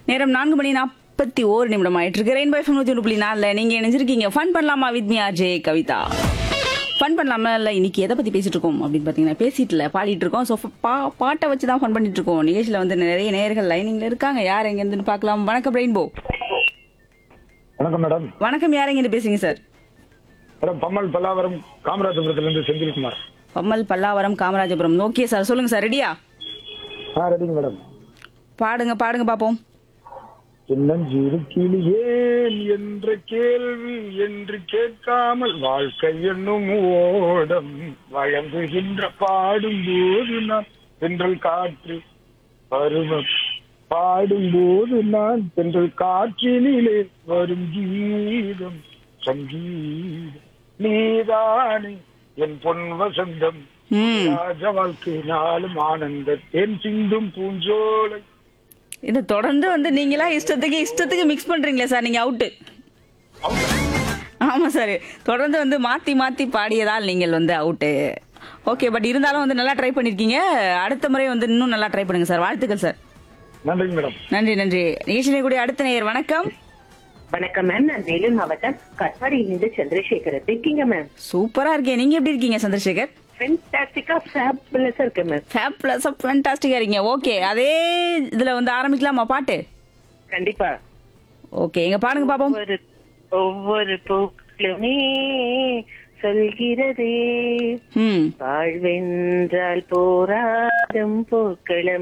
நேரம் நான்கு மணி நாற்பத்தி ஓரு நிமிடம் ஆயிட்டு இருக்கு ரெயின்போ எஃப்எம் நூத்தி ஒன்று புள்ளி நாலுல நீங்க இணைஞ்சிருக்கீங்க ஃபன் பண்ணலாமா with me RJ Kavitha fun பண்ணலாமா இல்ல இன்னைக்கு எதை பத்தி பேசிட்டு இருக்கோம் அப்படின்னு பாத்தீங்கன்னா பேசிட்டு இல்ல பாடிட்டு இருக்கோம் ஸோ பா பாட்டை வச்சு தான் ஃபன் பண்ணிட்டு இருக்கோம் நிகழ்ச்சியில வந்து நிறைய நேயர்கள் லைனிங்ல இருக்காங்க யார் எங்க இருந்து பார்க்கலாம் வணக்கம் ரெயின்போ வணக்கம் மேடம் வணக்கம் யார் எங்க இருந்து பேசுறீங்க சார் மேடம் பம்மல் பல்லாவரம் காமராஜபுரத்துல இருந்து செந்தில்குமார் பம்மல் பல்லாவரம் காமராஜபுரம் ஓகே சார் சொல்லுங்க சார் ரெடியா ஆ ரெடிங்க மேடம் பாடுங்க பாடுங்க பாப்போம் சின்னஞ்சிறு கிளியேன் என்ற கேள்வி என்று கேட்காமல் வாழ்க்கை என்னும் ஓடம் வழங்குகின்ற பாடும்போது நான் தென்றல் காற்று பருவம் பாடும்போது நான் தென்றல் காற்றினிலே வரும் கீதம் சங்கீதம் நீதானே என் பொன் வசந்தம் ம் ராஜ வாழ்க்கை நாளும் ஆனந்த தேன் சிந்தும் பூஞ்சோலை இது தொடர்ந்து வந்து நீங்களா இஷ்டத்துக்கு இஷ்டத்துக்கு மிக்ஸ் பண்றீங்களே சார் நீங்க அவுட்டு ஆமா சார் தொடர்ந்து வந்து மாத்தி மாத்தி பாடியதால் நீங்கள் வந்து அவுட்டு ஓகே பட் இருந்தாலும் வந்து நல்லா ட்ரை பண்ணிருக்கீங்க அடுத்த முறை வந்து இன்னும் நல்லா ட்ரை பண்ணுங்க சார் வாழ்த்துக்கள் சார் நன்றிங்க மேடம் நன்றி நன்றி நிகழ்ச்சியை கூடிய அடுத்த நேயர் வணக்கம் வணக்கம் மேம் நான் வேலூர் மாவட்டம் கட்பாடியிலிருந்து சந்திரசேகர் இருக்கீங்க மேம் சூப்பரா இருக்கேன் நீங்க எப்படி இருக்கீங்க சந்திரசேகர் ஃபென்டாஸ்டிக்கா ஃபேபுலஸா இருக்கு மேம் ஃபேப் பிளஸ் ஃபேண்டாஸ்டிக்கா இருக்கீங்க ஓகே அதே இதுல வந்து ஆரம்பிக்கலாமா பாட்டு கண்டிப்பா ஓகே எங்க பாடுங்க பாப்போம் ஒவ்வொரு ஒவ்வொரு பூக்களுமே சொல்கிறதே ம் வாழ்வென்றால் போராடும் பூக்களம்